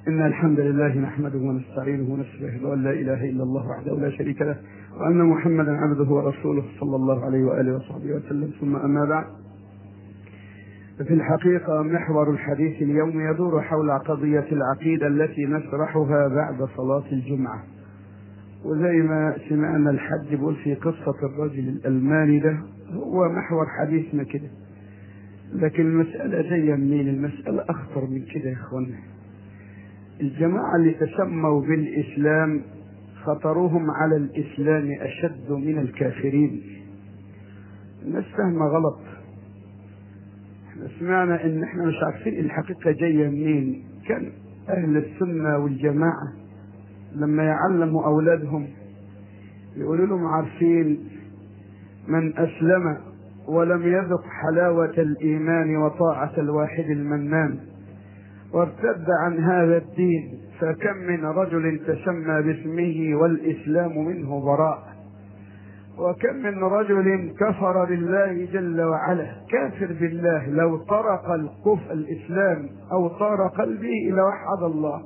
إن الحمد لله نحمده ونستعينه ونستغفره وأن لا إله إلا الله وحده لا شريك له وأن محمدا عبده ورسوله صلى الله عليه وآله وصحبه وسلم ثم أما بعد في الحقيقة محور الحديث اليوم يدور حول قضية العقيدة التي نشرحها بعد صلاة الجمعة وزي ما سمعنا الحج بيقول في قصة الرجل الألماني ده هو محور حديثنا كده لكن المسألة جاية منين؟ المسألة أخطر من كده يا إخوانا. الجماعة اللي تسموا بالإسلام خطرهم على الإسلام أشد من الكافرين. الناس فاهمة غلط. احنا سمعنا إن احنا مش عارفين الحقيقة جاية منين. كان أهل السنة والجماعة لما يعلموا أولادهم يقولوا لهم عارفين من أسلم ولم يذق حلاوة الإيمان وطاعة الواحد المنان وارتد عن هذا الدين فكم من رجل تسمى باسمه والإسلام منه براء وكم من رجل كفر بالله جل وعلا كافر بالله لو طرق الكفر الإسلام أو طار قلبه لوحد الله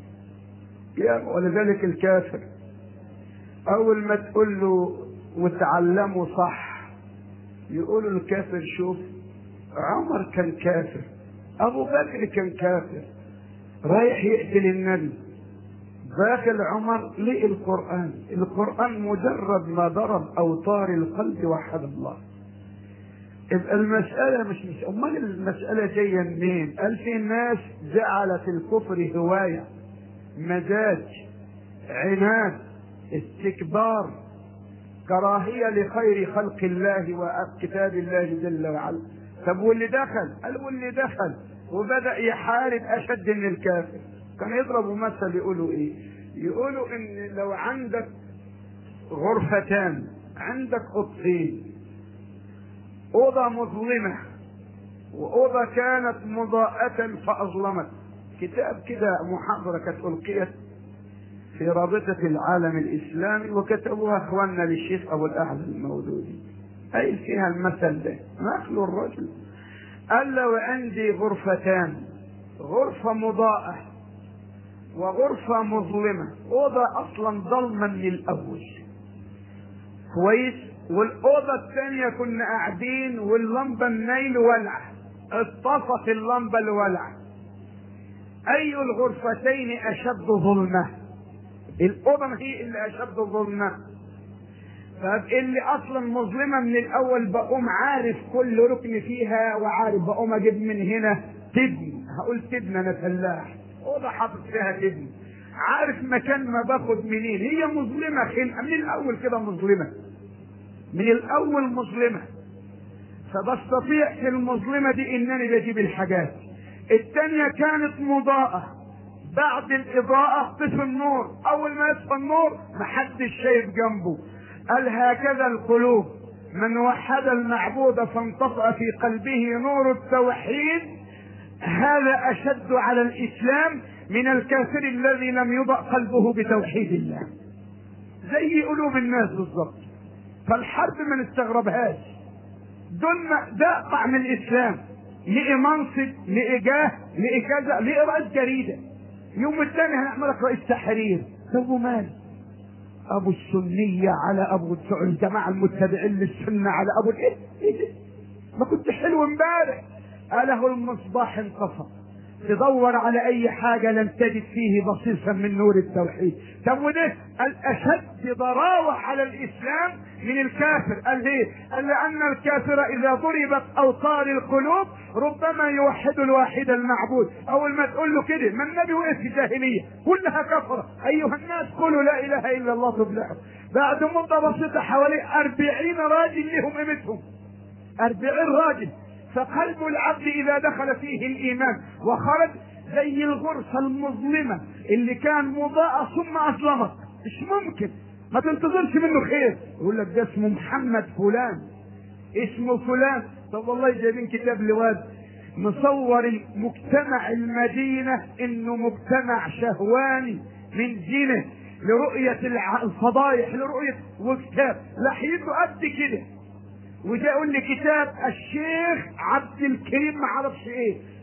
ولذلك الكافر أول ما تقول له وتعلموا صح يقولوا الكافر شوف عمر كان كافر ابو بكر كان كافر رايح يقتل النبي داخل عمر لقي القران القران مجرد ما ضرب اوتار القلب وحد الله يبقى المسألة مش مش أمال المسألة جاية منين؟ قال في ناس جعلت الكفر هواية مزاج عناد استكبار كراهية لخير خلق الله وكتاب الله جل وعلا طب واللي دخل قال واللي دخل وبدأ يحارب أشد من الكافر كان يضربوا مثل يقولوا إيه يقولوا إن لو عندك غرفتان عندك أوضتين أوضة مظلمة وأوضة كانت مضاءة فأظلمت كتاب كده محاضرة كانت ألقيت في رابطة العالم الإسلامي وكتبوها إخواننا للشيخ أبو الأعلى المودودي أي فيها المثل ده نقل الرجل قال لو عندي غرفتان غرفة مضاءة وغرفة مظلمة أوضة أصلا ظلمة من الأول كويس والأوضة الثانية كنا قاعدين واللمبة النيل ولع اطفت اللمبة الولع أي الغرفتين أشد ظلمة الأوضة هي اللي أشد ظلمة اللي أصلا مظلمة من الأول بقوم عارف كل ركن فيها وعارف بقوم أجيب من هنا تبني هقول تبني أنا فلاح أوضة حاطط فيها تبني عارف مكان ما باخد منين هي مظلمة خلقة من الأول كده مظلمة من الأول مظلمة فبستطيع في المظلمة دي إنني بجيب الحاجات الثانية كانت مضاءة بعد الإضاءة طفي النور أول ما يطفى النور محدش شايف جنبه قال هكذا القلوب من وحد المعبود فانطفأ في قلبه نور التوحيد هذا أشد على الإسلام من الكافر الذي لم يضأ قلبه بتوحيد الله زي قلوب الناس بالظبط فالحرب ما نستغربهاش دول ده طعم الإسلام لقي منصب لقي جاه لقي كذا لقي رئيس جريدة يوم الثاني هنعمل لك رئيس تحرير طب ومال ابو السنية على ابو الجماعة المتبعين للسنة على ابو الايه ايه ده ما كنت حلو امبارح قاله المصباح انطفى تدور على اي حاجة لن تجد فيه بصيصا من نور التوحيد طب وده الاشد ضراوة على الاسلام من الكافر قال ليه قال لان الكافر اذا ضربت اوتار القلوب ربما يوحد الواحد المعبود اول ما تقول له كده ما النبي وقف في الجاهلية كلها كفرة ايها الناس قولوا لا اله الا الله تفلحوا بعد مدة بسيطة حوالي أربعين راجل لهم قيمتهم أربعين راجل فقلب العبد اذا دخل فيه الايمان وخرج زي الغرفة المظلمة اللي كان مضاءة ثم اظلمت مش ممكن ما تنتظرش منه خير يقول لك ده اسمه محمد فلان اسمه فلان طب والله جايبين كتاب لواد مصور مجتمع المدينة انه مجتمع شهواني من زينة لرؤية الفضايح لرؤية وكتاب لحيته قد كده وده يقول لي كتاب الشيخ عبد الكريم ما اعرفش ايه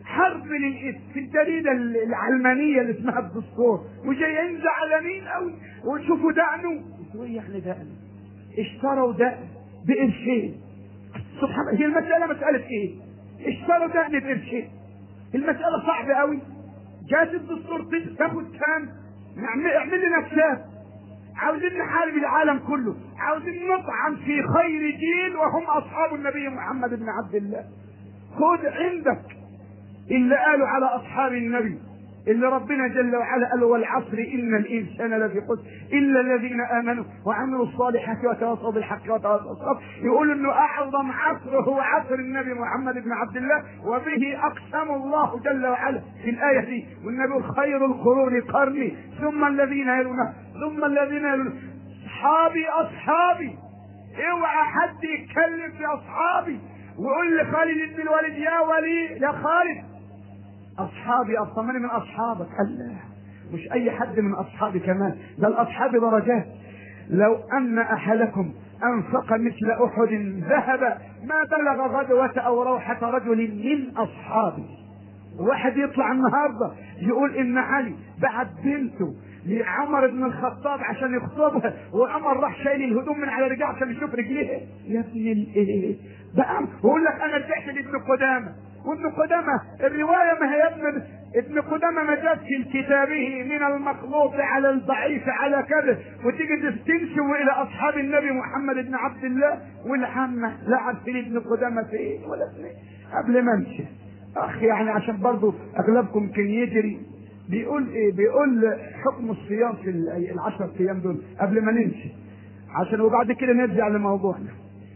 حرب للإثم في الجريدة العلمانية اللي اسمها الدستور وجايين زعلانين قوي وشوفوا دقنه ايه يعني دقن اشتروا دقن بقرشين سبحان الله هي المسألة مسألة ايه؟ اشتروا دقن بقرشين المسألة صعبة قوي جات الدستور تاخد كام؟ نعمل اعمل لنا كتاب عاوزين نحارب العالم كله عاوزين نطعن في خير جيل وهم اصحاب النبي محمد بن عبد الله خذ عندك اللي قالوا على اصحاب النبي اللي ربنا جل وعلا قال والعصر ان الانسان لفي خسر الا الذين امنوا وعملوا الصالحات وتواصوا بالحق وتواصوا بالصبر يقول انه اعظم عصر هو عصر النبي محمد بن عبد الله وبه اقسم الله جل وعلا في الايه دي والنبي خير القرون قرني ثم الذين يلونه ثم الذين يلونه اصحابي اصحابي اوعى حد يتكلم في اصحابي ويقول لخالد بن الوليد يا ولي يا خالد اصحابي اصلا من اصحابك الله مش اي حد من اصحابي كمان ده الاصحاب درجات لو ان احدكم انفق مثل احد ذهب ما بلغ غدوة او روحة رجل من اصحابي واحد يطلع النهارده يقول ان علي بعت بنته لعمر بن الخطاب عشان يخطبها وعمر راح شايل الهدوم من على رجليه عشان يشوف رجليها يا ابن الايه بقى بقول لك انا رجعت لابن قدامه وابن قدامه الروايه ما هي ابن ابن قدامه ما جاب في كتابه من المخلوط على الضعيف على كذا وتيجي تنسب الى اصحاب النبي محمد بن عبد الله والعامه لا عارفين ابن قدامه في ايه ولا في ايه قبل ما امشي اخ يعني عشان برضه اغلبكم كان يجري بيقول ايه بيقول حكم الصيام في العشر ايام دول قبل ما نمشي عشان وبعد كده نرجع لموضوعنا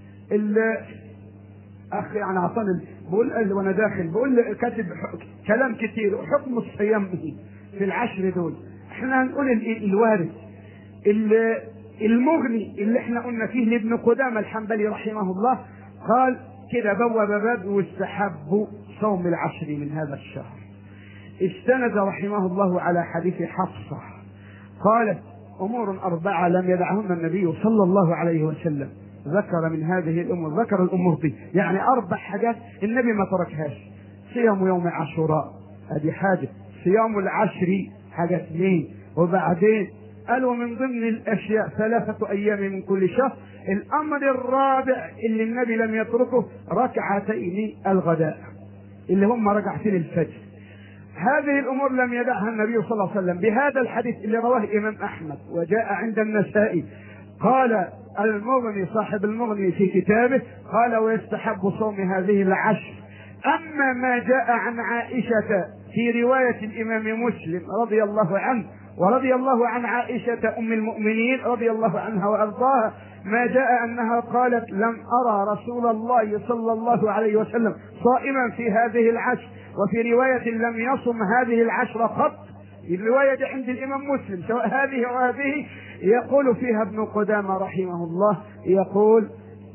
اخ يعني عطاني بقول وانا داخل بقول كاتب كلام كتير وحكم الصيام في العشر دول احنا هنقول الوارث المغني اللي احنا قلنا فيه لابن قدامه الحنبلي رحمه الله قال كده بوب باب واستحب صوم العشر من هذا الشهر استند رحمه الله على حديث حفصه قالت امور اربعه لم يدعهن النبي صلى الله عليه وسلم ذكر من هذه الامور ذكر الامور دي يعني اربع حاجات النبي ما تركهاش صيام يوم عاشوراء ادي حاجه صيام العشر حاجه اثنين وبعدين قال ومن ضمن الاشياء ثلاثه ايام من كل شهر الامر الرابع اللي النبي لم يتركه ركعتين الغداء اللي هم ركعتين الفجر هذه الامور لم يدعها النبي صلى الله عليه وسلم بهذا الحديث اللي رواه الامام احمد وجاء عند النسائي قال المغني صاحب المغني في كتابه قال ويستحب صوم هذه العشر اما ما جاء عن عائشه في روايه الامام مسلم رضي الله عنه ورضي الله عن عائشه ام المؤمنين رضي الله عنها وارضاها ما جاء انها قالت لم ارى رسول الله صلى الله عليه وسلم صائما في هذه العشر وفي روايه لم يصم هذه العشر قط الرواية عند الإمام مسلم سواء هذه أو هذه يقول فيها ابن قدامة رحمه الله يقول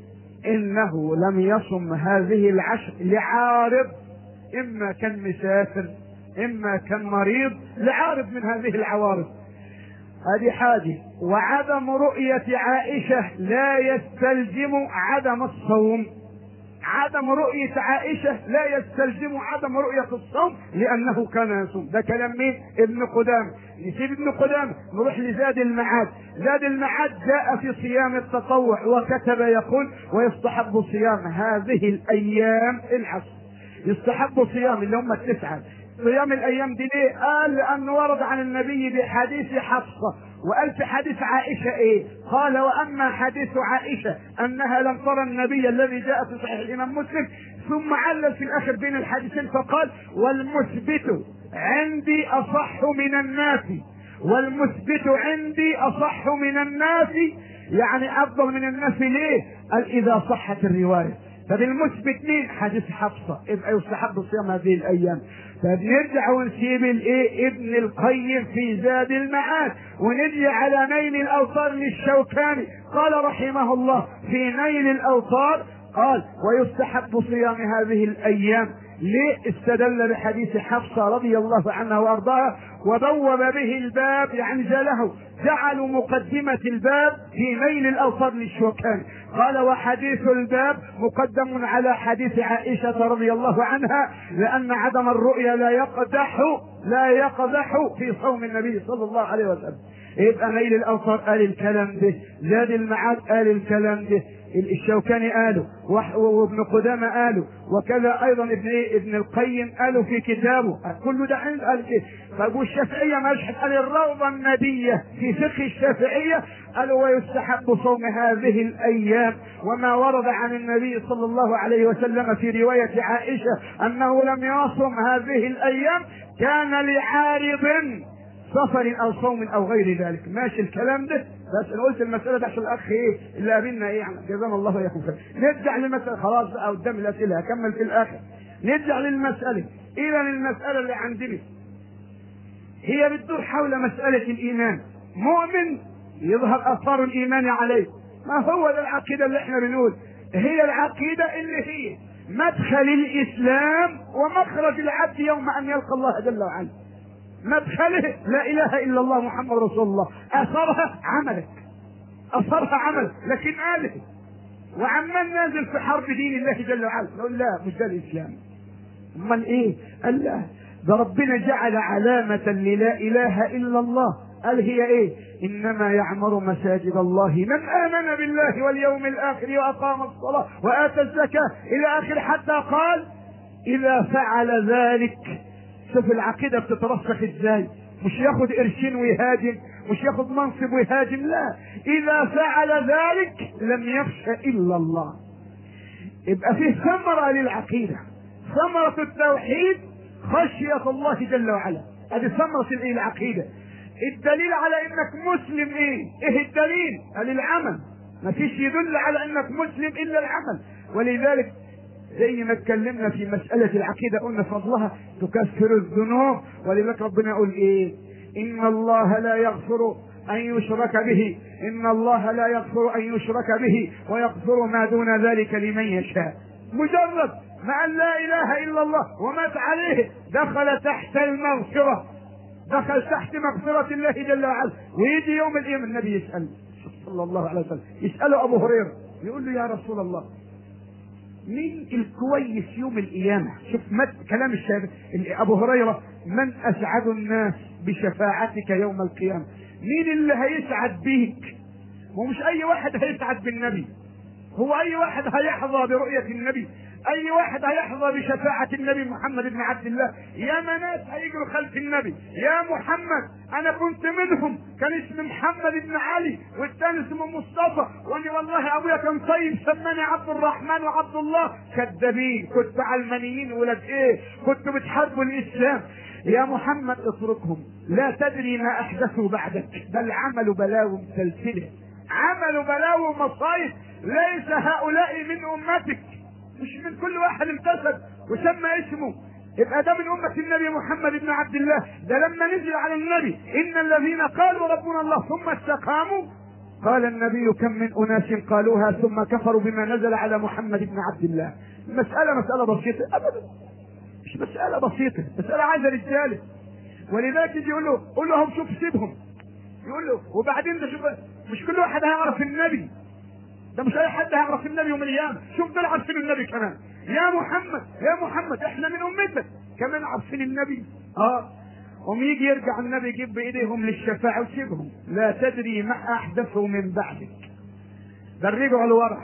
إنه لم يصم هذه العشر لعارض إما كان مسافر إما كان مريض لعارض من هذه العوارض هذه حاجة وعدم رؤية عائشة لا يستلزم عدم الصوم عدم رؤية عائشة لا يستلزم عدم رؤية الصوم لأنه كان يصوم ده كلام مين؟ ابن قدامة نسيب ابن قدامة نروح لزاد المعاد زاد المعاد جاء في صيام التطوع وكتب يقول ويستحب صيام هذه الأيام العشر يستحب صيام اللي هم التسعة صيام الايام دي ليه؟ قال لانه ورد عن النبي بحديث حفصه وقال في حديث عائشه ايه؟ قال واما حديث عائشه انها لم ترى النبي الذي جاء في صحيح الامام مسلم ثم علل في الاخر بين الحديثين فقال والمثبت عندي اصح من الناس والمثبت عندي اصح من الناس يعني افضل من الناس ليه؟ قال اذا صحت الروايه طب المثبت مين؟ حديث حفصه يبقى يستحب صيام هذه الايام فبنرجع ونسيب الايه ابن القيم في زاد المعاد ونجي على نيل الاوطار للشوكاني قال رحمه الله في نيل الاوطار قال ويستحب صيام هذه الايام ليه استدل بحديث حفصه رضي الله عنها وارضاها وبوب به الباب يعني زاله جعلوا مقدمة الباب في ميل الأوصار للشوكان قال وحديث الباب مقدم على حديث عائشة رضي الله عنها لأن عدم الرؤيا لا يقدح لا يقدح في صوم النبي صلى الله عليه وسلم يبقى ميل الأوصار قال الكلام ده زاد المعاد قال الكلام ده الشوكاني قالوا وابن قدامة قالوا وكذا ايضا ابن ايه ابن القيم قالوا في كتابه كل ده عند قال ايه طيب والشافعية مشهد قال الروضة الندية في فقه الشافعية قالوا ويستحب صوم هذه الايام وما ورد عن النبي صلى الله عليه وسلم في رواية عائشة انه لم يصم هذه الايام كان لعارض سفر او صوم او غير ذلك ماشي الكلام ده بس انا قلت المساله ده عشان الاخ ايه اللي قابلنا ايه يعني جزانا الله وياكم خير نرجع للمساله خلاص بقى قدام الاسئله هكمل في الاخر نرجع للمساله الى المساله اللي عندنا هي بتدور حول مساله الايمان مؤمن يظهر اثار الايمان عليه ما هو ده العقيده اللي احنا بنقول هي العقيده اللي هي مدخل الاسلام ومخرج العبد يوم ان يلقى الله جل وعلا مدخله لا اله الا الله محمد رسول الله اثرها عملك اثرها عمل لكن قاله وعمال نازل في حرب دين الله جل وعلا نقول لا مش ده الاسلام امال ايه قال لا ده ربنا جعل علامة للا اله الا الله قال هي ايه انما يعمر مساجد الله من امن بالله واليوم الاخر واقام الصلاة واتى الزكاة الى اخر حتى قال اذا فعل ذلك شوف العقيدة بتترسخ ازاي مش ياخد قرشين ويهاجم مش ياخد منصب ويهاجم لا اذا فعل ذلك لم يخش الا الله يبقى فيه ثمرة للعقيدة ثمرة التوحيد خشية الله جل وعلا هذه ثمرة الايه العقيدة الدليل على انك مسلم ايه ايه الدليل قال العمل ما فيش يدل على انك مسلم الا العمل ولذلك زي ما اتكلمنا في مسألة العقيدة قلنا فضلها تكفر الذنوب ولذلك ربنا يقول ايه ان الله لا يغفر ان يشرك به ان الله لا يغفر ان يشرك به ويغفر ما دون ذلك لمن يشاء مجرد مع ان لا اله الا الله ومات عليه دخل تحت المغفرة دخل تحت مغفرة الله جل وعلا ويجي يوم القيامة النبي يسأل صلى الله عليه وسلم يسأله ابو هريرة يقول له يا رسول الله مين الكويس يوم القيامة شوف مد كلام الشاب أبو هريرة من أسعد الناس بشفاعتك يوم القيامة مين اللي هيسعد بيك هو مش أي واحد هيسعد بالنبي هو أي واحد هيحظى برؤية النبي أي واحد هيحظى بشفاعة النبي محمد بن عبد الله يا ناس هيجروا خلف النبي يا محمد أنا كنت منهم كان اسمي محمد بن علي والثاني اسمه مصطفى وأنا والله أبويا كان طيب سماني عبد الرحمن وعبد الله كذابين كنت علمانيين ولاد إيه كنتوا بتحاربوا الإسلام يا محمد اتركهم لا تدري ما أحدثوا بعدك بل عملوا بلاوي مسلسلة عملوا بلاوي ومصايب ليس هؤلاء من أمتك مش من كل واحد انتسب وسمى اسمه يبقى ده من أمة النبي محمد بن عبد الله ده لما نزل على النبي إن الذين قالوا ربنا الله ثم استقاموا قال النبي كم من أناس قالوها ثم كفروا بما نزل على محمد بن عبد الله مسألة مسألة بسيطة أبدا مش مسألة بسيطة مسألة عايزة رجالة ولذلك يجي يقول له قول لهم شوف سيبهم يقول له وبعدين ده شوف مش كل واحد هيعرف النبي ده مش اي حد هيعرف النبي يوم القيامه شوف دول عارفين النبي كمان يا محمد يا محمد احنا من امتك كمان عارفين النبي اه قوم يجي يرجع النبي يجيب بايديهم للشفاعه وسيبهم لا تدري ما احدثوا من بعدك ده رجعوا لورا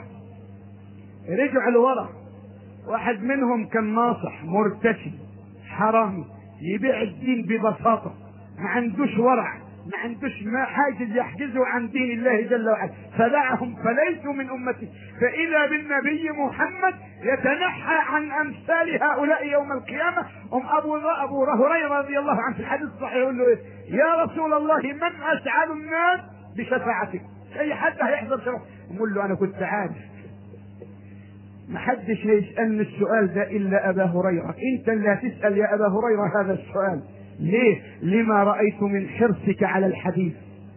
رجعوا لورا واحد منهم كان ناصح مرتشي حرامي يبيع الدين ببساطه ما عندوش ورع ما عندوش ما حاجز يحجزه عن دين الله جل وعلا فدعهم فليسوا من امته فاذا بالنبي محمد يتنحى عن امثال هؤلاء يوم القيامه ام ابو ابو هريره رضي الله عنه في الحديث الصحيح يقول له إيه؟ يا رسول الله من اسعد الناس بشفاعتك اي حد هيحضر شفاعتك يقول له انا كنت عارف ما حدش هيسألني السؤال ده إلا أبا هريرة أنت اللي هتسأل يا أبا هريرة هذا السؤال ليه لما رأيت من حرصك على الحديث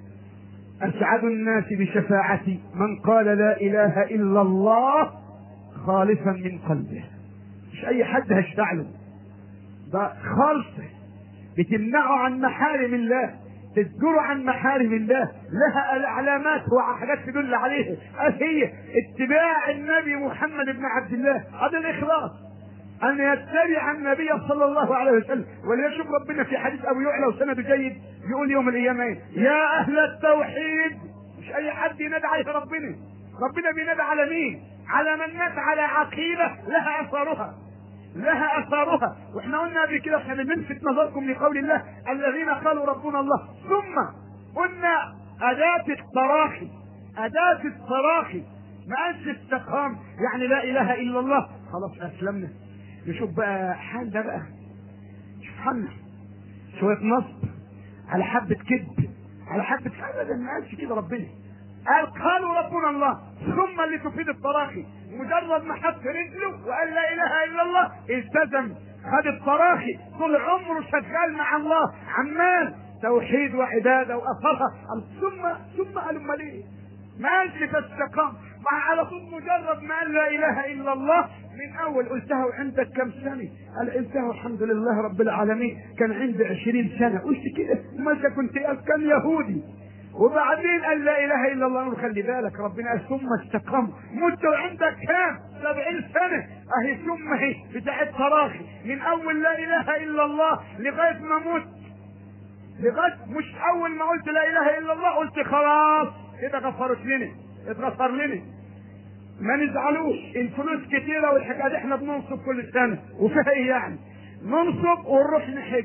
أسعد الناس بشفاعتي من قال لا إله إلا الله خالصا من قلبه مش أي حد هشفع له ده خالصة بتمنعه عن محارم الله تذكره عن محارم الله لها العلامات وحاجات تدل عليها قال هي اتباع النبي محمد بن عبد الله هذا الاخلاص ان يتبع النبي صلى الله عليه وسلم وليشوف ربنا في حديث ابو يعلى وسند جيد يقول يوم القيامه إيه؟ يا اهل التوحيد مش اي حد ينادى عليه ربنا ربنا بينادى على مين على من مات على عقيده لها اثارها لها اثارها واحنا قلنا قبل كده احنا بنلفت نظركم لقول الله الذين قالوا ربنا الله ثم قلنا اداه التراخي اداه التراخي ما قالش استقام يعني لا اله الا الله خلاص اسلمنا نشوف بقى حالنا بقى شوف حالنا شويه نصب على حبه كذب على حبه ابدا ما قالش كده ربنا قال قالوا ربنا الله ثم اللي تفيد التراخي مجرد ما حط رجله وقال لا اله الا الله التزم خد التراخي طول عمره شغال مع الله عمال توحيد وعباده واثرها ثم ثم قال امال ايه؟ ما قالش فاستقام مع على طول مجرد ما قال لا اله الا الله من اول قلتها وعندك كم سنه؟ قال قلتها الحمد لله رب العالمين كان عندي عشرين سنه قلت كده امال كنت كان يهودي وبعدين قال لا اله الا الله خلي بالك ربنا قال ثم استقام مت عندك كام؟ سبعين سنة اهي ثم هي بتاع التراخي من اول لا اله الا الله لغاية ما مت لغاية مش اول ما قلت لا اله الا الله قلت خلاص كده غفرت لنا اتغفر لنا ما نزعلوش الفلوس كتيرة والحكاية دي احنا بننصب كل سنة وفيها ايه يعني؟ ننصب ونروح نحج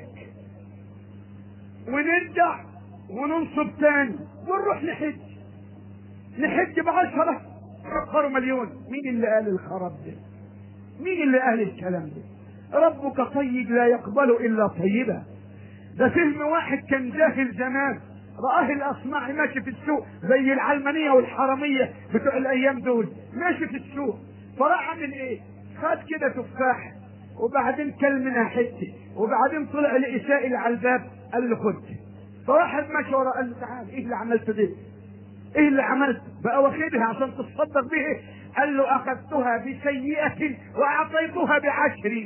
ونرجع وننصب تاني ونروح نحج نحج بعشرة كفروا مليون مين اللي قال الخراب ده مين اللي قال الكلام ده ربك طيب لا يقبل الا طيبا ده فهم واحد كان جاهل زمان رآه الأصمعي ماشي في السوق زي العلمانية والحرامية بتوع الأيام دول ماشي في السوق فراح عامل إيه؟ خد كده تفاح وبعدين كل منها حتة وبعدين طلع لإساء على الباب قال له خد فواحد ماشي وراه قال له تعال ايه اللي عملت ده؟ ايه اللي عملت؟ بقى واخدها عشان تصدق به قال له اخذتها بسيئة واعطيتها بعشر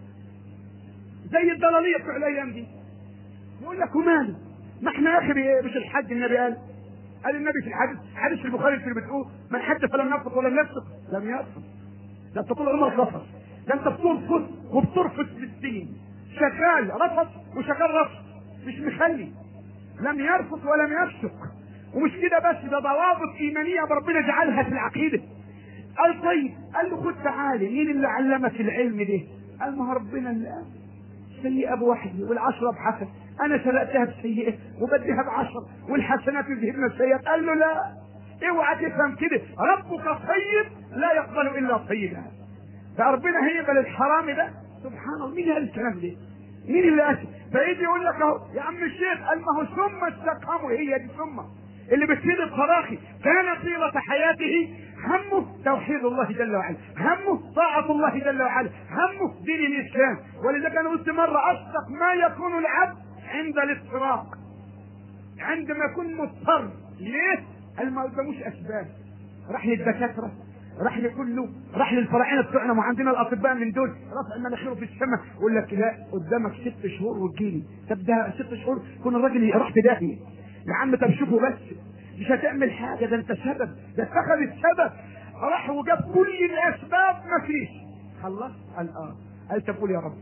زي الضلالية بتوع الايام دي يقول لك وماله؟ ما احنا يا اخي مش الحج النبي قال قال النبي في الحديث حديث البخاري اللي بتقول من حج فلم ينفق ولم يفسق لم يفسق ده انت طول عمرك رفض ده انت بترفض وبترفض في الدين شغال رفض وشغال رفض مش مخلي لم يرفض ولم يفسق ومش كده بس ده ضوابط ايمانيه ربنا جعلها في العقيده قال طيب قال له خد تعالى مين اللي علمك العلم ده قال ما هو ربنا اللي قال سيئة بواحد والعشرة بحسن أنا سرقتها بسيئة وبديها بعشر والحسنات يذهبن السيئات قال له لا اوعى تفهم كده ربك طيب لا يقبل إلا طيبا فربنا هيقبل الحرام ده سبحان الله مين قال الكلام ده؟ مين اللي قال فيجي يقول لك اهو يا عم الشيخ قال ما هو ثم استقاموا هي دي ثم اللي بتفيد التراخي كان طيلة حياته همه توحيد الله جل وعلا همه طاعة الله جل وعلا همه دين الإسلام ولذلك أنا قلت مرة أصدق ما يكون العبد عند الاضطراب عندما يكون مضطر ليه؟ قال ما قداموش أسباب راح للدكاترة راح لكله راح للفراعنه بتوعنا وعندنا الاطباء من دول رفع مناخيره في السماء يقول لك لا قدامك ست شهور وتجيني طب ده ست شهور يكون الراجل راح في داهيه يا عم طب شوفه بس مش هتعمل حاجه ده انت سبب ده اتخذ السبب راح وجاب كل الاسباب ما فيش خلص قال اه قال طب قول يا رب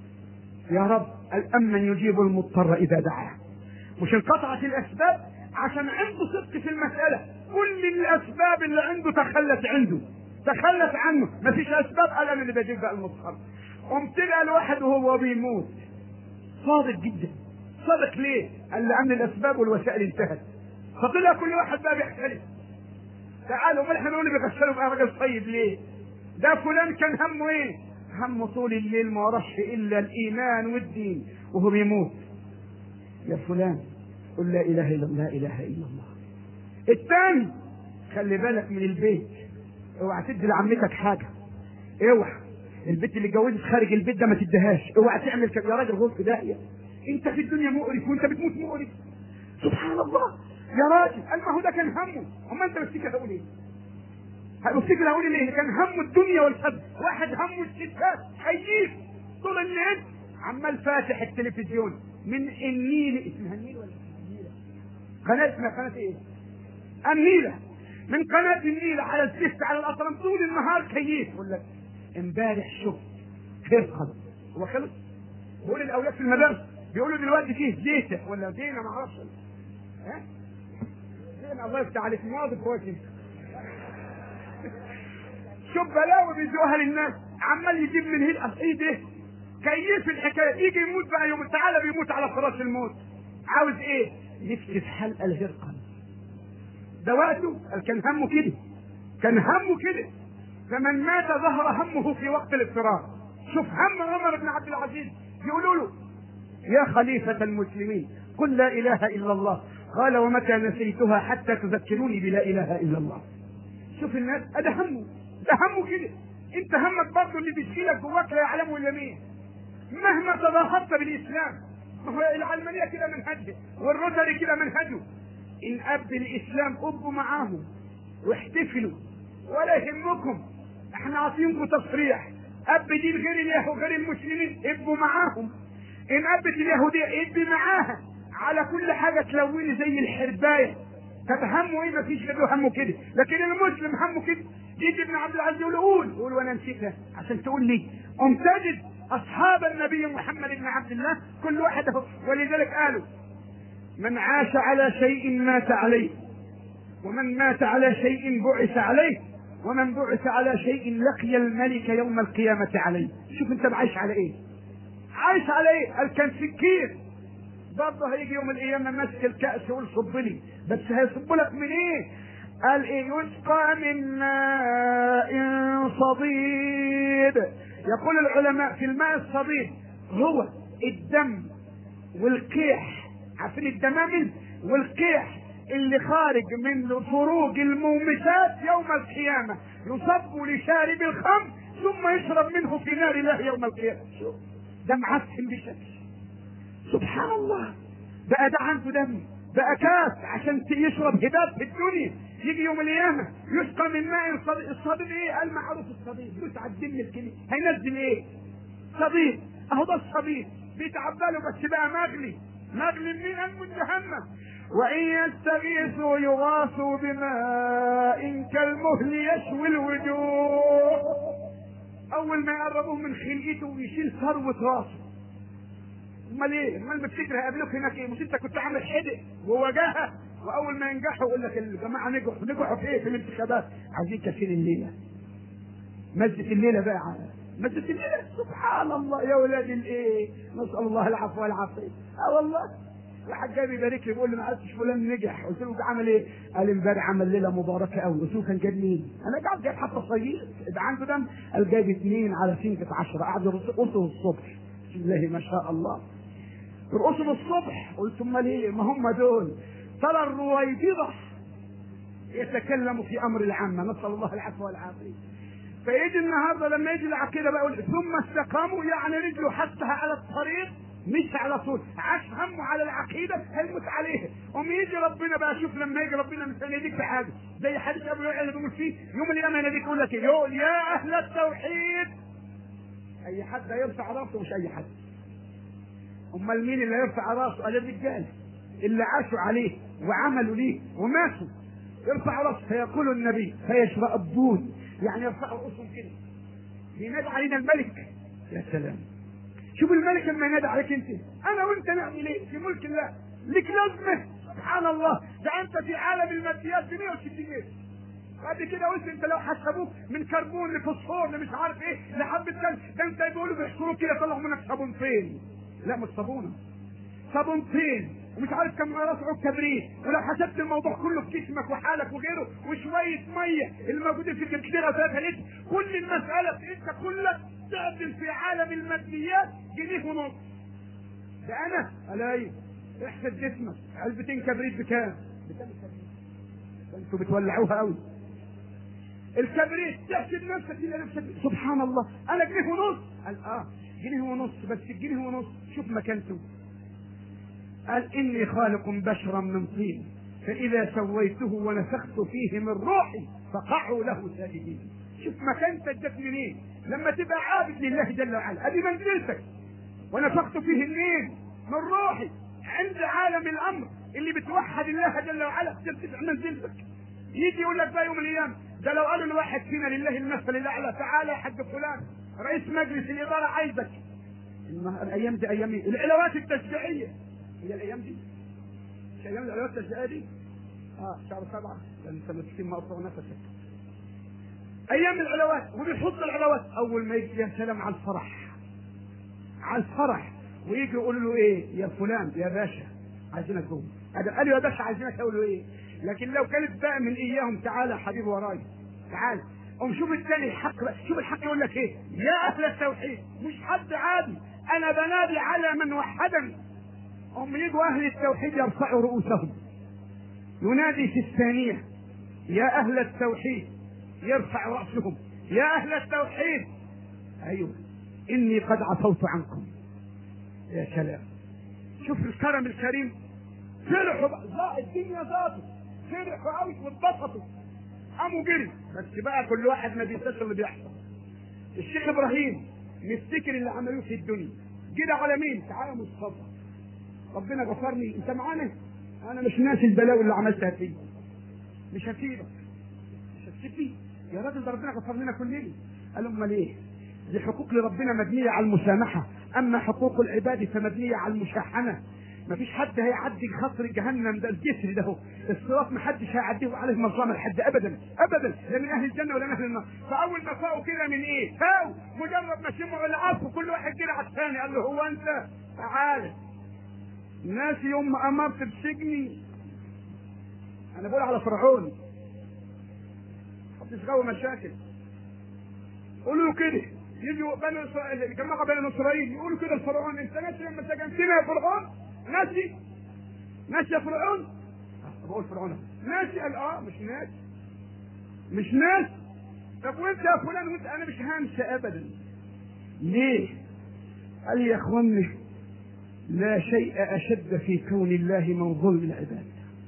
يا رب قال امن يجيب المضطر اذا دعاه مش انقطعت الاسباب عشان عنده صدق في المساله كل الاسباب اللي عنده تخلت عنده تخلت عنه مفيش اسباب قال انا اللي بجيب بقى المضطر قمت لقى الواحد وهو بيموت صادق جدا صادق ليه؟ قال لان الاسباب والوسائل انتهت فطلع كل واحد بقى بيختلف تعالوا امال احنا نقول بيغسلوا بقى راجل طيب ليه؟ ده فلان كان همه ايه؟ همه طول الليل ما وراش الا الايمان والدين وهو بيموت يا فلان قل لا اله الا الله لا اله الا الله الثاني خلي بالك من البيت اوعى تدي لعمتك حاجه اوعى البنت اللي اتجوزت خارج البيت ده ما تديهاش اوعى تعمل كده يا راجل غلط داهيه انت في الدنيا مقرف وانت بتموت مقرف سبحان الله يا راجل قال ما هو ده كان همه اما انت بتفتكر هقول ايه هتفتكر هقول ايه كان همه الدنيا والفضل واحد همه الستات هيجيب طول الليل عمال فاتح التلفزيون من النيل اسمها النيل ولا النيل قناه اسمها قناه ايه النيله من قناه النيل على السيست على الاطرم طول النهار كيف يقول لك امبارح شفت خير خلص هو خلص بقول الاولاد في المدارس بيقولوا دلوقتي فيه زيته ولا زينه ما اعرفش ها زينه الله يفتح عليك مواظب كويس شوف بلاوي بيدوها للناس عمال يجيب من هنا ايه ده كيف الحكايه يجي يموت بقى يوم تعالى بيموت على فراش الموت عاوز ايه نفسي في حلقه الهرقل ده وقته قال كان همه كده كان همه كده فمن مات ظهر همه في وقت الافتراق شوف هم عمر بن عبد العزيز يقولوا له يا خليفة المسلمين قل لا إله إلا الله قال ومتى نسيتها حتى تذكروني بلا إله إلا الله شوف الناس ده همه ده همه كده انت همك برضه اللي بيشيلك جواك لا يعلمه الا مين مهما تظاهرت بالاسلام ما هو العلمانيه كده منهجه والروتري كده منهجه ان اب الاسلام ابوا معاهم واحتفلوا ولا يهمكم احنا عاطينكم تصريح اب دين غير اليهود غير المسلمين ابوا معاهم ان ابت اليهوديه ابي معاها على كل حاجه تلوني زي الحربايه طب همه ايه مفيش غير همه كده لكن المسلم همه كده يجي ابن عبد العزيز يقول قول قول وانا نسيتها عشان تقول لي قم تجد اصحاب النبي محمد بن عبد الله كل واحد اهو ولذلك قالوا من عاش على شيء مات عليه ومن مات على شيء بعث عليه ومن بعث على شيء لقي الملك يوم القيامة عليه شوف انت عايش على ايه عايش على ايه قال كان سكين برضه هيجي يوم القيامة ماسك الكأس ويقول صب لي بس هيصب لك من ايه قال ايه يسقى من ماء صديد يقول العلماء في الماء الصديد هو الدم والقيح عارفين الدمامل والقيح اللي خارج من فروج المومسات يوم القيامة يصب لشارب الخمر ثم يشرب منه في نار الله يوم القيامة شوف ده معفن بشكل سبحان الله بقى ده عنده دم بقى كاس عشان يشرب هباب في الدنيا يجي يوم القيامة يسقى من ماء صديق الصديق ايه؟ قال معروف الصديق دوس على الدم الكلمة هينزل ايه؟ صديق اهو ده الصديق بيتعبله بس بقى مغلي مغلي من المتهمة وإن يستغيثوا يغاثوا بماء كالمهل يشوي الوجوه أول ما يقربوه من خلقته يشيل ثروة راسه امال ايه؟ امال بتفتكر هيقابلوك هناك ايه؟ مش انت كنت عامل حدق ووجاهه واول ما ينجحوا يقول لك الجماعه نجحوا نجحوا في ايه؟ في الانتخابات عايزين كثير الليله. مجلس الليله بقى مجلس الليله سبحان الله يا ولاد الايه؟ نسال الله العفو والعافيه. اه والله واحد جاي بيبارك لي بيقول لي ما عرفتش فلان نجح قلت له عمل ايه؟ قال امبارح عمل ليله مباركه قوي قلت له كان جايب مين؟ انا قاعد جايب حتى صغير ده عنده دم قال جايب اثنين على سنكة عشرة قعدوا يرقصوا الصبح بسم الله ما شاء الله يرقصوا الصبح قلت امال ايه؟ ما هم دول ترى الرويبضة يتكلم في امر العامة نسأل الله العفو والعافية فيجي النهارده لما يجي العقيده بقى يقول ثم استقاموا يعني رجله حطها على الطريق مش على طول عاش همه على العقيده هيموت عليها قوم يجي ربنا بقى شوف لما يجي ربنا مش هيناديك في حاجه زي حديث ابو يعلى اللي بيقول فيه يوم القيامه يناديك يقول لك ايه يقول يا اهل التوحيد اي حد هيرفع راسه مش اي حد امال مين اللي يرفع راسه قال الرجال اللي عاشوا عليه وعملوا ليه وماتوا يرفع راسه فيقول النبي فيشربون يعني يرفعوا رؤوسهم كده بينادي علينا الملك يا سلام شوف الملك لما ينادي عليك انت انا وانت نعمل ايه في ملك الله لك لازمه سبحان الله ده انت في عالم الماديات ب 160 جنيه بعد كده قلت انت لو حسبوك من كربون لفوسفور لمش عارف ايه لحبه ثلج ده انت بيقولوا بيحصروك كده يطلعوا منك صابونتين لا مش صابونه صابونتين ومش عارف كم رفعوا الكبريت ولو حسبت الموضوع كله في جسمك وحالك وغيره وشويه ميه اللي موجودين في كده ثلاثة لتر كل المساله انت كلك تعدل في عالم الماديات جنيه ونص ده انا الاقي احسب جسمك علبتين كبريت بكام؟ بكام الكبريت؟ انتوا بتولعوها قوي الكبريت تحسب نفسك الى نفسك سبحان الله انا جنيه ونص قال اه جنيه ونص بس الجنيه ونص شوف مكانته قال إني خالق بشرا من طين فإذا سويته ونفخت فيه من روحي فقعوا له ساجدين شوف مكانتك جت منين لما تبقى عابد لله جل وعلا ادي منزلتك ونفخت فيه منين من روحي عند عالم الامر اللي بتوحد الله جل وعلا ترتفع منزلتك يجي يقول لك بقى يوم الايام ده لو قالوا لواحد فينا لله المثل الاعلى تعالى يا حاج فلان رئيس مجلس الاداره عايزك الايام دي ايام ايه؟ العلاوات التشجيعيه هي الايام دي مش ايام العلاوات التشجيعيه دي اه شهر سبعه انت مسكين مقطع نفسك ايام العلاوات وبيحط العلاوات اول ما يجي يا سلام على الفرح على الفرح ويجي يقول له ايه يا فلان يا باشا عايزينك جوه قال له يا باشا عايزينك اقول له ايه لكن لو كانت بقى من اياهم تعالى يا حبيبي وراي تعال قوم شوف الثاني الحق بقى شوف الحق يقول لك ايه يا اهل التوحيد مش حد عادي انا بنادي على من وحدني هم يجوا اهل التوحيد يرفعوا رؤوسهم ينادي في الثانيه يا اهل التوحيد يرفع راسهم يا اهل التوحيد ايوه اني قد عفوت عنكم يا سلام شوف الكرم الكريم فرحوا بقى الدنيا ذاته فرحوا قوي واتبسطوا قاموا جري بس بقى كل واحد ما بينساش اللي بيحصل الشيخ ابراهيم نفتكر اللي عملوه في الدنيا كده على مين تعالى يا مصطفى ربنا غفرني انت معانا انا مش ناسي البلاوي اللي عملتها فيه مش هسيبك مش هسيبني يا راجل ده ربنا غفر لنا كلنا قال امال ايه دي حقوق لربنا مبنيه على المسامحه اما حقوق العباد فمبنيه على المشاحنه مفيش حد هيعدي خطر جهنم ده الجسر ده الصراط محدش هيعديه عليه مرجمة لحد ابدا ابدا لا من اهل الجنه ولا من اهل النار فاول ما فاقوا كده من ايه فاقوا مجرد ما شمعوا العفو كل واحد كده على الثاني قال له هو انت تعالى الناس يوم ما امرت بسجني انا بقول على فرعون محدش غاوي مشاكل قولوا له كده يجوا بني اسرائيل جماعه بني اسرائيل يقولوا كده لفرعون انت ناسي لما سجنتنا يا فرعون ناسي ناسي يا فرعون بقول فرعون ناسي قال اه مش ناسي مش ناسي طب وانت يا فلان وانت انا مش هنسى ابدا ليه قال يا اخواني لا شيء اشد في كون الله من ظلم العباد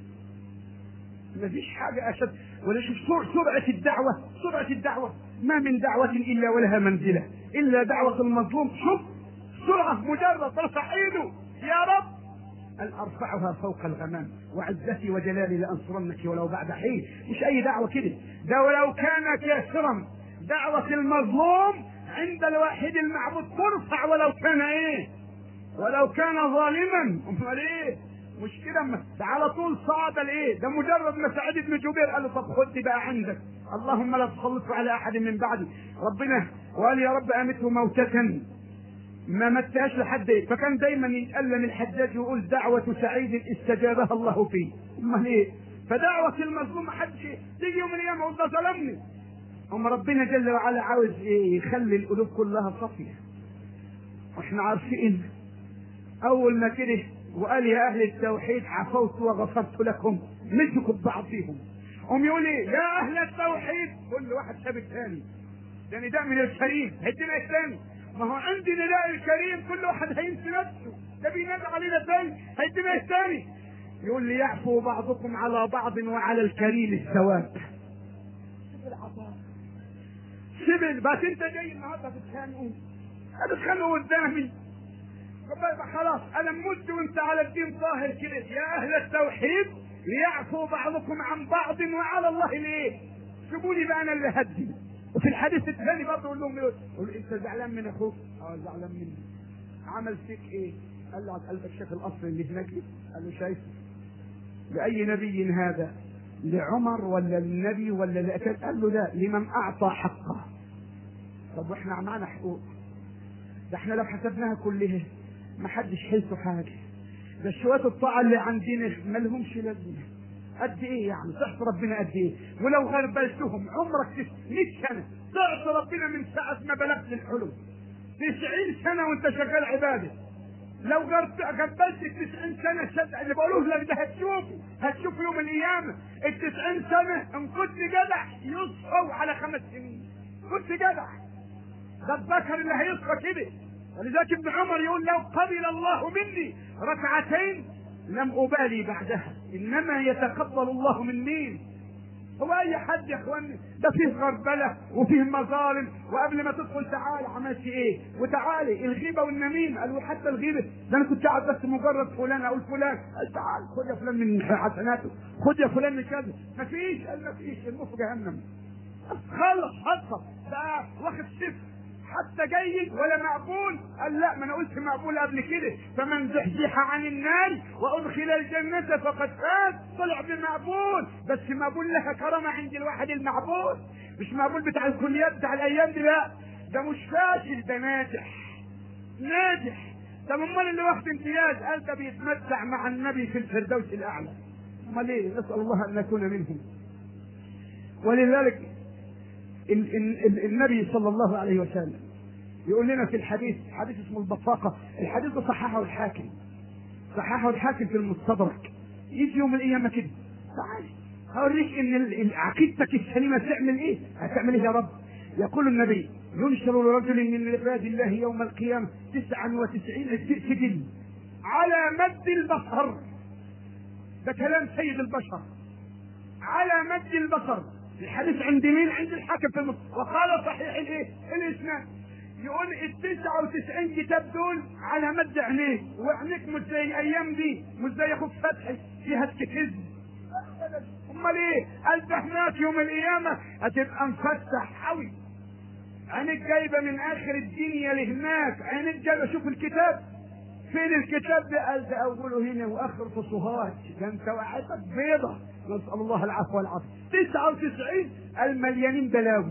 ما فيش حاجة أشد ولا شوف سرعة الدعوة سرعة الدعوة ما من دعوة إلا ولها منزلة إلا دعوة المظلوم شوف سرعة مجرد ترفع إيده يا رب أن أرفعها فوق الغمام وعزتي وجلالي لأنصرنك ولو بعد حين مش أي دعوة كده ده ولو كان كاسرا دعوة المظلوم عند الواحد المعبود ترفع ولو كان إيه ولو كان ظالما امال ايه مش كده ده على طول صعد الايه ده مجرد ما سعيد بن جبير قال له طب خد دي بقى عندك اللهم لا تسلط على احد من بعدي ربنا وقال يا رب امته موتة ما متهاش لحد ايه فكان دايما يتألم الحجاج ويقول دعوة سعيد استجابها الله فيه امال ايه فدعوة المظلوم حدش تيجي يوم من الايام يقول ده ظلمني اما ربنا جل وعلا عاوز ايه يخلي القلوب كلها صافية واحنا عارفين اول ما كده وقال يا اهل التوحيد عفوت وغفرت لكم مسكوا ببعض فيهم هم يقول ايه يا اهل التوحيد كل واحد ساب الثاني ده نداء من الكريم هدينا الثاني ما هو عندي نداء الكريم كل واحد هينسي نفسه ده بينادي علينا الثاني هيدينا الثاني يقول لي يعفو بعضكم على بعض وعلى الكريم الثواب شوف العطاء سيبل بس انت جاي النهارده تتخانقوا هتتخانقوا قدامي خلاص انا مت وانت على الدين ظاهر كده يا اهل التوحيد ليعفو بعضكم عن بعض وعلى الله ليه سيبوني بقى انا اللي هدي وفي الحديث الثاني برضه يقول لهم يقول انت زعلان من اخوك اه زعلان مني عمل فيك ايه قال له على قلبك شاف القصر اللي هناك قال له شايفه لاي نبي هذا لعمر ولا للنبي ولا لأكاد قال له لا لمن اعطى حقه طب واحنا معانا حقوق ده احنا لو حسبناها كلها ما حدش حيلته حاجه ده شويه الطاعه اللي عندنا ما لهمش لازمه قد ايه يعني تعصي ربنا قد ايه ولو غربلتهم عمرك 100 سنه تعصي ربنا من ساعه ما بلغت الحلم 90 سنه وانت شغال عباده لو غربلت 90 سنه شد اللي بقوله لك ده هتشوفه هتشوف يوم القيامه ال 90 سنه ان كنت جدع يصحوا على خمس سنين كنت جدع ده الذكر اللي هيصحى كده ولذلك ابن عمر يقول لو قبل الله مني ركعتين لم أبالي بعدها إنما يتقبل الله من مين هو اي حد يا اخواني ده فيه غربله وفيه مظالم وقبل ما تدخل تعالى عملت ايه وتعالي الغيبه والنميمه قالوا حتى الغيبه ده انا كنت قاعد بس مجرد فلان اقول فلان قال تعال خد يا فلان من حسناته خد يا فلان من كذا مفيش قال مفيش الموت في جهنم خلص حصل بقى واخد صفر حتى جيد ولا مقبول قال لا ما انا قلت مقبول قبل كده فمن زحزح عن النار وادخل الجنه فقد فاز طلع بمقبول بس مقبول لها كرامه عند الواحد المعبود مش مقبول بتاع الكليات بتاع الايام دي لا ده مش فاشل ده ناجح ناجح طب امال اللي واخد امتياز قال ده بيتمتع مع النبي في الفردوس الاعلى امال ايه نسال الله ان نكون منهم ولذلك ال- ال- ال- النبي صلى الله عليه وسلم يقول لنا في الحديث حديث اسمه البطاقة الحديث ده صححه الحاكم صححه الحاكم في المستدرك يجي يوم القيامة كده تعالى هوريك ان ال- ال- عقيدتك السليمة تعمل ايه هتعمل ايه يا رب يقول النبي ينشر لرجل من عباد الله يوم القيامة تسعا وتسعين سجل على مد البصر ده كلام سيد البشر على مد البصر الحديث عند مين؟ عند الحاكم في المصر وقال صحيح الايه؟ الاسناد يقول ال 99 كتاب دول على مد عينيك وعينيك مش زي الايام دي مش زي اخوك فتحي فيها كذب امال ايه؟ قال ده هناك يوم القيامه هتبقى مفتح قوي عينيك جايبه من اخر الدنيا لهناك عينيك جايبه شوف الكتاب فين الكتاب ده قال ده اوله هنا واخره في صهاج ده انت وقعتك بيضه نسال الله العفو والعافيه 99 المليانين بلاوي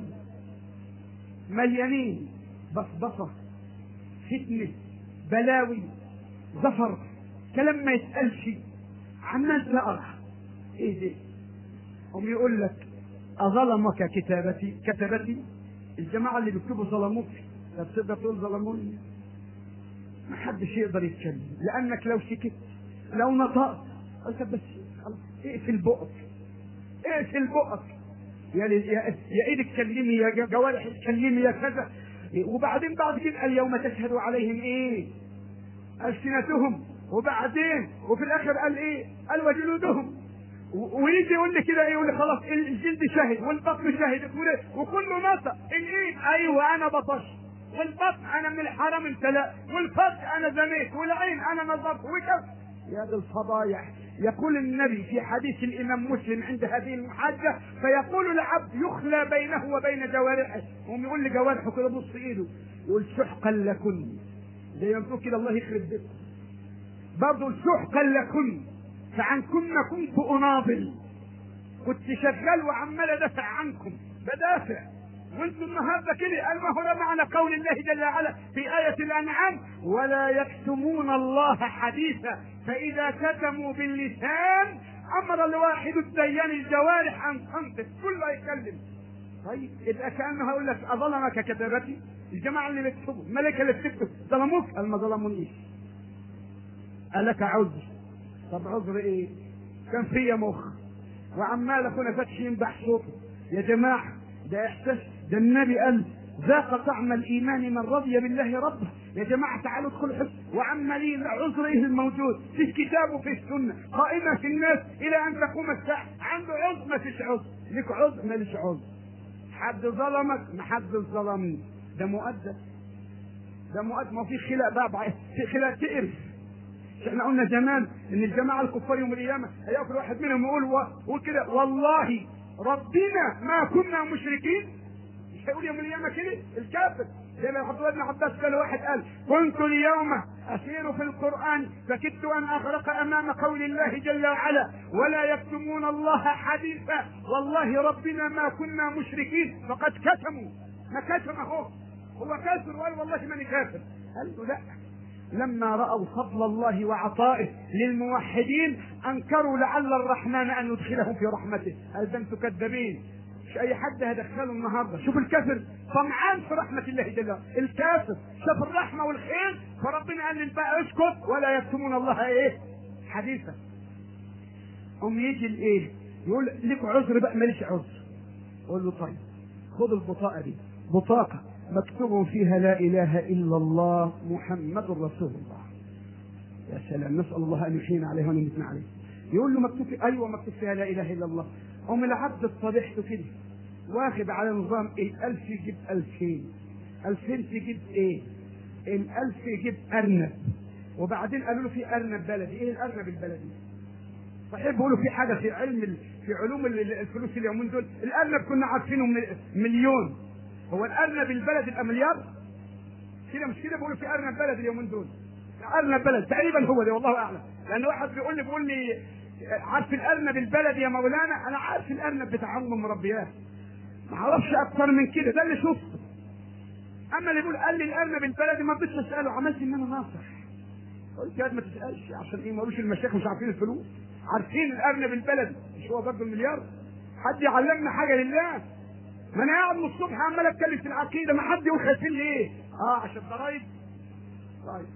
مليانين بصبصه فتنه بلاوي زفر كلام ما يتقالش عمال تقرا ايه ده هم يقول لك اظلمك كتابتي كتبتي الجماعه اللي بيكتبوا ظلموك طب تقدر تقول ظلموني ما حدش يقدر يتكلم لانك لو سكت لو نطقت قلت بس خلاص اقفل بقك اقفل بقك يا لي- يا يا ايدك كلمي يا ج- جوارح تكلمي يا كذا وبعدين بعد كده اليوم تشهد عليهم ايه؟ السنتهم وبعدين وفي الاخر قال ايه؟ قال وجلودهم و- ويجي يقول لي كده ايه يقول لي خلاص الجلد شهد والبطن شهد تقول إيه؟ وكله نطق الايد ايوه انا بطشت والبطن انا من الحرام امتلأ والفرج انا زنيت والعين انا نظرت وكذا يا ذا الفضايح يقول النبي في حديث الامام مسلم عند هذه المحاجه فيقول العبد يخلى بينه وبين جوارحه هم يقول لجوارحه كده بص ايده يقول سحقا لكن زي ما بتقول كده الله يخرب بيتكم برضه سحقا لكن فعن كنا كنت اناضل كنت شغال وعمال ادافع عنكم بدافع وانتم النهارده كده قال ما هو ده معنى قول الله جل وعلا في آية الأنعام ولا يكتمون الله حديثا فإذا كتموا باللسان أمر الواحد الديان الجوارح أن تنطق كله يتكلم طيب يبقى كأنه هقول لك أظلمك كتابتي الجماعة اللي بيكتبوا الملائكة اللي بتكتب ظلموك قال ما ظلمونيش قال لك عذر طب عذر ايه؟ كان فيا مخ وعمال اخونا فتحي ينبح صوته يا جماعه ده احساس ده النبي قال ذاق طعم الايمان من رضي بالله ربه يا جماعه تعالوا ادخلوا حس وعمالين عذر ايه الموجود في الكتاب وفي السنه قائمه في الناس الى ان تقوم الساعه عنده عذر ما فيش عذر ليك عذر ماليش عذر حد ظلمك ما حد ظلمني ده مؤدب ده مؤدب ما في خلاء بقى في خلاء تقرف مش احنا قلنا زمان ان الجماعه الكفار يوم القيامه هيقف واحد منهم يقول و- يقول كده والله ربنا ما كنا مشركين مش هيقول يوم القيامه كده الكافر زي ما عبد الله بن عباس قال واحد قال كنت اليوم اسير في القران فكدت ان اغرق امام قول الله جل وعلا ولا يكتمون الله حديثا والله ربنا ما كنا مشركين فقد كتموا ما كتم اهو هو كافر وقال والله ماني كافر قال له لا لما رأوا فضل الله وعطائه للموحدين أنكروا لعل الرحمن أن يدخلهم في رحمته هل ده انتم كذابين مش أي حد هيدخله النهارده شوف الكافر طمعان في رحمة الله جل وعلا الكافر شاف الرحمة والخير فربنا قال للباقي اسكت ولا يكتمون الله ايه حديثا قوم يجي الايه يقول لك عذر بقى ماليش عذر قول له طيب خد البطاقة دي بطاقة مكتوب فيها لا إله إلا الله محمد رسول الله يا سلام نسأل الله أن يحيينا عليه ونمتنا عليه يقول له مكتوب في- ايوه مكتوب فيها لا اله الا الله قوم العبد صالحته كده واخد على نظام ايه الف يجيب الفين الفين تجيب ايه الالف يجيب ارنب وبعدين قالوا له في ارنب بلدي ايه الارنب البلدي صحيح بيقولوا في حاجه في علم ال- في علوم ال- ال- الفلوس اليومين دول الارنب كنا عارفينه م- مليون هو الارنب البلد يبقى مليار كده مش كده بيقولوا في ارنب بلد اليومين دول ارنب بلد تقريبا هو ده والله اعلم لان واحد بيقول لي بيقول لي عارف الارنب البلد يا مولانا انا عارف الارنب بتاع عم مربياه ما اعرفش اكتر من كده ده اللي شفته اما اللي بيقول قال لي الارنب البلدي ما رضيتش اساله عملت ان انا ناصح قلت يا واد ما تسالش عشان ايه ما قالوش المشايخ مش عارفين الفلوس عارفين الارنب البلدي مش هو برضه المليار حد يعلمنا حاجه لله ما انا قاعد من الصبح عمال اتكلم في العقيده ما حد يقول خايفين ليه؟ اه عشان ضرايب طيب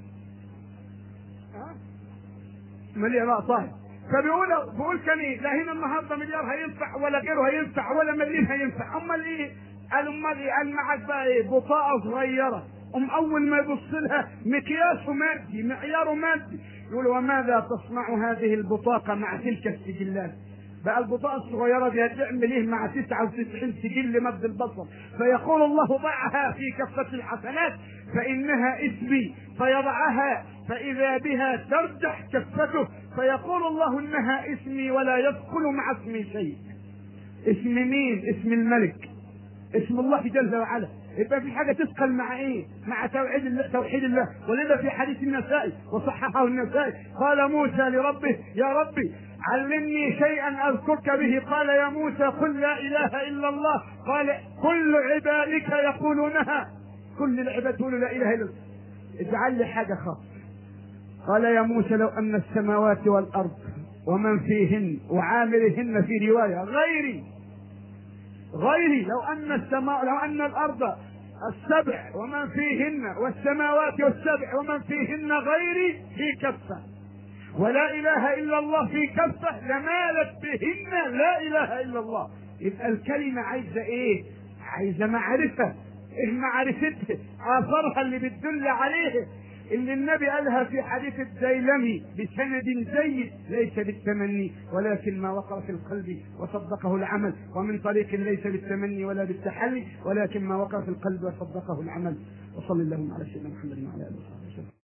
ها مليار لا طيب فبيقول بيقول كان ايه؟ لا هنا النهارده مليار هينفع ولا غيره هينفع ولا مليون هينفع امال ايه؟ قال امال ايه؟ قال معاك بقى ايه؟ بطاقه صغيره ام اول ما يبص لها مقياسه مادي معياره مادي يقول وماذا تصنع هذه البطاقه مع تلك السجلات؟ بقى البطاقة الصغيرة دي هتعمل ايه مع 99 سجل مد البصر فيقول الله ضعها في كفة الحسنات فإنها اسمي فيضعها فإذا بها ترجح كفته فيقول الله إنها اسمي ولا يدخل مع اسمي شيء اسم مين؟ اسم الملك اسم الله جل وعلا يبقى في حاجه تثقل مع ايه؟ مع توحيد الله توحيد الله ولذا في حديث النسائي وصححه النسائي قال موسى لربه يا ربي علمني شيئا اذكرك به قال يا موسى قل لا اله الا الله قال كل عبادك يقولونها كل العباد يقولوا لا اله الا الله اجعل لي حاجه خاصه قال يا موسى لو ان السماوات والارض ومن فيهن وعاملهن في روايه غيري غيري لو ان السماء لو ان الارض السبع ومن فيهن والسماوات والسبع ومن فيهن غيري في كفه ولا اله الا الله في كفه لمالت بهن لا اله الا الله يبقى الكلمه عايزه ايه؟ عايزه معرفه ايه معرفتها؟ اثرها اللي بتدل عليه اللي النبي قالها في حديث الديلمي بسند جيد ليس بالتمني ولكن ما وقر في القلب وصدقه العمل ومن طريق ليس بالتمني ولا بالتحلي ولكن ما وقر في القلب وصدقه العمل وصلى اللهم على سيدنا محمد وعلى اله وصحبه وسلم